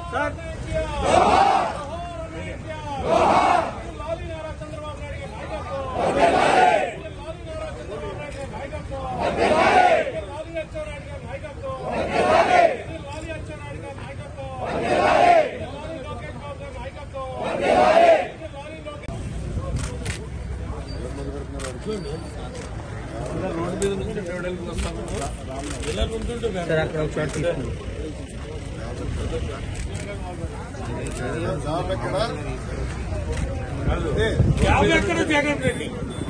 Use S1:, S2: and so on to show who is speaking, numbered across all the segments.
S1: Sir అక్కడ ఒక shot తీసుకుంది
S2: ఎక్కడ జగన్ రెడ్డి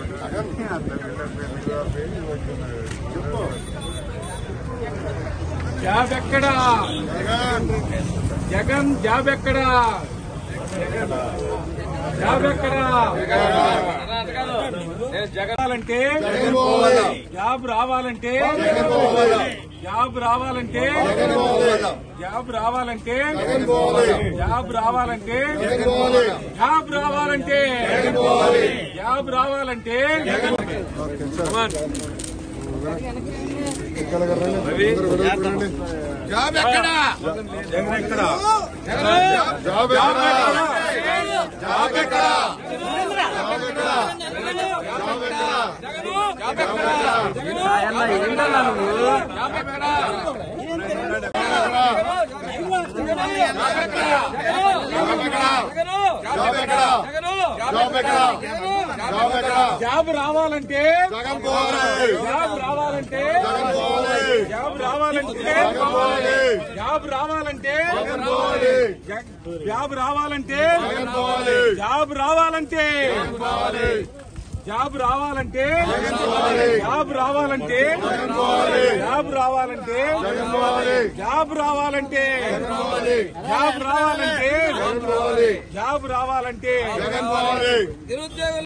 S2: జాబ్ ఎక్కడా జగన్ జాబ్ ఎక్కడా జాబ్ ఎక్కడా జగనాలంటే జాబ్ రావాలంటే జాబ్ రావాలంటే జాబ్ రావాలంటే జాబ్ రావాలంటే జాబ్ రావాలంటే జాబ్ రావాలంటే జాబ్ ఎక్కడా జగన్ ఎక్కడా
S3: జాబ్ ఎక్కడా? జాబ్ ఎక్కడా?
S1: ఆయన ఏంటన్నా నువ్వు
S3: జాబ్ ఎక్కడా? జాబ్ ఎక్కడా? జాబ్ ఎక్కడా?
S2: జాబ్ రావాలంటే
S3: జగన్ పోవాలి
S2: జాబ్ రావాలంటే
S3: జగన్ పోవాలి
S2: జాబ్ రావాలంటే
S3: జగన్ పోవాలి
S2: జాబ్ రావాలంటే
S3: జగన్ పోవాలి
S2: జగ్- జాబ్ రావాలంటే
S3: జగన్ పోవాలి
S2: జాబ్ రావాలంటే
S3: పోవాలి
S2: జాబ్ రావాలంటే
S3: జగన్ పోవాలి
S2: జాబ్ రావాలంటే
S3: జగన్ పోవాలి
S2: జాబ్ రావాలంటే
S3: జగన్ పోవాలి
S2: జాబ్ రావాలంటే
S3: పోవాలి
S2: జాబ్ రావాలంటే
S3: జగన్ పోవాలి
S2: జాబ్ రావాలంటే
S3: జగన్ పోవాలి